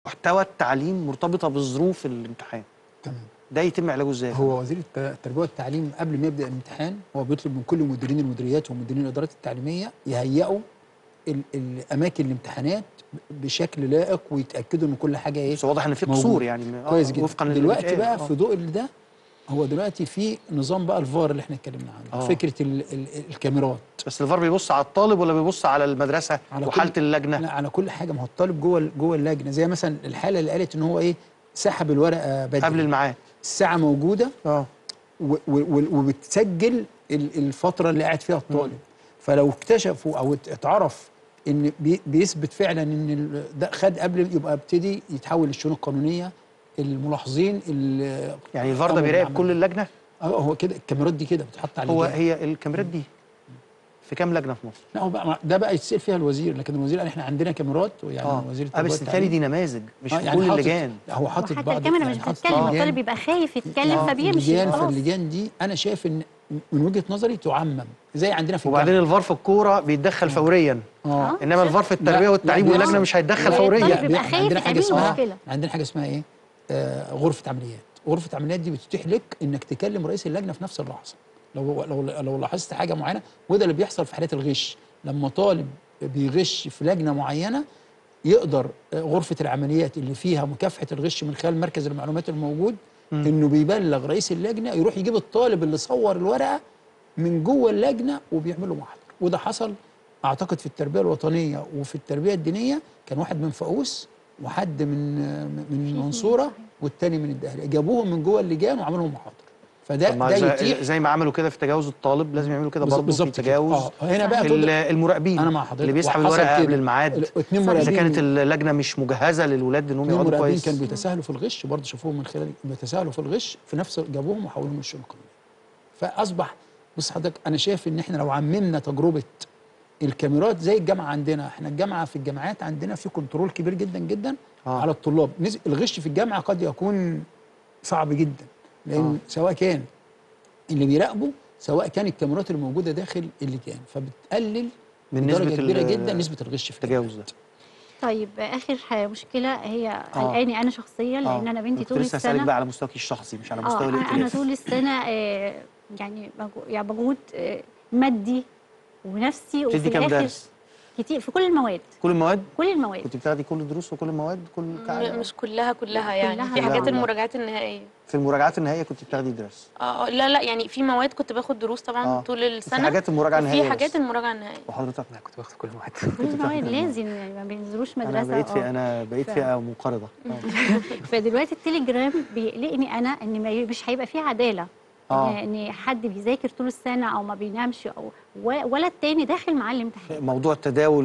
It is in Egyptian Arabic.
محتوى التعليم مرتبطه بظروف الامتحان تمام ده يتم علاجه ازاي هو وزير الت- التربيه والتعليم قبل ما يبدا الامتحان هو بيطلب من كل مديرين المديريات ومديرين الادارات التعليميه يهيئوا ال- الاماكن الامتحانات بشكل لائق ويتاكدوا ان كل حاجه ايه بس واضح ان في موجود. قصور يعني م- آه، كويس جدا وفقا للي دلوقتي بيتقال. بقى آه. في ضوء ده هو دلوقتي في نظام بقى الفار اللي احنا اتكلمنا عنه آه. فكره ال ال الكاميرات بس الفار بيبص على الطالب ولا بيبص على المدرسه على وحاله كل- اللجنه لا على كل حاجه ما هو الطالب جوه ال- جوه اللجنه زي مثلا الحاله اللي قالت ان هو ايه سحب الورقه بدري قبل الميعاد الساعه موجوده اه و- و- و- وبتسجل ال- الفتره اللي قاعد فيها الطالب فلو اكتشفوا او ات- اتعرف ان بي- بيثبت فعلا ان ال- ده خد قبل يبقى ابتدي يتحول للشؤون القانونيه الملاحظين ال- يعني الفار ده قاموا بيراقب بالعمل. كل اللجنه اه هو كده الكاميرات دي كده بتتحط على هو اللجان. هي الكاميرات دي في كام لجنه في مصر لا هو بقى ده بقى يتسال فيها الوزير لكن الوزير قال احنا عندنا كاميرات يعني اه وزير آه، التربيه بس والتعليم. بالتالي دي نماذج مش آه، في يعني كل حاطط- اللجان لا، هو حاطط وحتى بعض الكاميرا مش يعني حاطط بتتكلم لجان. الطالب بيبقى خايف يتكلم آه، فبيمشي اللجان خلاص فاللجان دي انا شايف ان من وجهه نظري تعمم زي عندنا في وبعدين الفار في الكوره بيتدخل فوريا اه انما الفار في التربيه لا، والتعليم لا، واللجنه بيحصل. مش هيتدخل لا، فوريا الطالب بيبقى بي- خايف عندنا حاجه يتعمل له اسمها مشكلة. عندنا حاجه اسمها ايه آه غرفه عمليات غرفه عمليات دي بتتيح لك انك تكلم رئيس اللجنه في نفس اللحظه لو لو لو لاحظت حاجه معينه وده اللي بيحصل في حالات الغش لما طالب بيغش في لجنه معينه يقدر آه، غرفه العمليات اللي فيها مكافحه الغش من خلال مركز المعلومات الموجود انه بيبلغ رئيس اللجنه يروح يجيب الطالب اللي صور الورقه من جوه اللجنه وبيعمل له محضر وده حصل اعتقد في التربيه الوطنيه وفي التربيه الدينيه كان واحد من فاقوس وحد من من المنصوره والتاني من الدهليه جابوهم من جوه اللجان وعملوا لهم محاضر فده طب ما ده زي, يتيح زي ما عملوا كده في تجاوز الطالب لازم يعملوا كده بالظ- برضه في بالظبط كده. تجاوز آه، هنا بقى ال- تقدر- المراقبين انا مع حضرتك اللي بيسحب وحصل الورقه كده. قبل الميعاد الاثنين اذا مراقبين كانت اللجنه مش مجهزه للولاد انهم اثنين يقعدوا مراقبين كويس كانوا بيتساهلوا في الغش برضه شافوهم من خلال بيتساهلوا في الغش في نفس جابوهم وحولوهم للشؤون القانونيه فاصبح بص حضرتك انا شايف ان احنا لو عممنا تجربه الكاميرات زي الجامعه عندنا احنا الجامعه في الجامعات عندنا في كنترول كبير جدا جدا آه. آه. على الطلاب نز- الغش في الجامعه قد يكون صعب جدا لان آه. آه. سواء كان اللي بيراقبوا سواء كان الكاميرات الموجوده داخل اللجان فبتقلل من بدرجه نسبة كبيره ال- جدا نسبه الغش في التجاوز الجامعات. ده طيب اخر ح- مشكله هي قلقاني انا شخصيا لان انا بنتي كنت طول لسه اسالك السنه بقى على مستواك الشخصي مش على اه مستوى انا الائتلاف طول السنه آه يعني مجهو- يعني مجهود آه مادي ونفسي وفي بتدي كام الاخر درس كتير في كل المواد كل المواد كل المواد كنت بتاخدي كل الدروس وكل المواد كل بتاع م- مش كلها كلها يعني كلها في لا. حاجات لا. المراجعات النهائيه في المراجعات النهائيه كنت بتاخدي درس اه آه، لا لا يعني في مواد كنت باخد دروس طبعا آه. طول في السنه حاجات المراجعه النهائيه في حاجات بس. المراجعه النهائيه وحضرتك لا كنت باخد كل المواد كل المواد لازم يعني ما بينزلوش انا مدرسه بقيت في آه. انا بقيت ف- فئه منقرضه آه. فدلوقتي التليجرام بيقلقني انا ان ما- مش هيبقى فيه عداله آه. ان إن حد بيذاكر طول السنه او ما بينامش او و- ولا التاني داخل معاه الامتحان موضوع التداول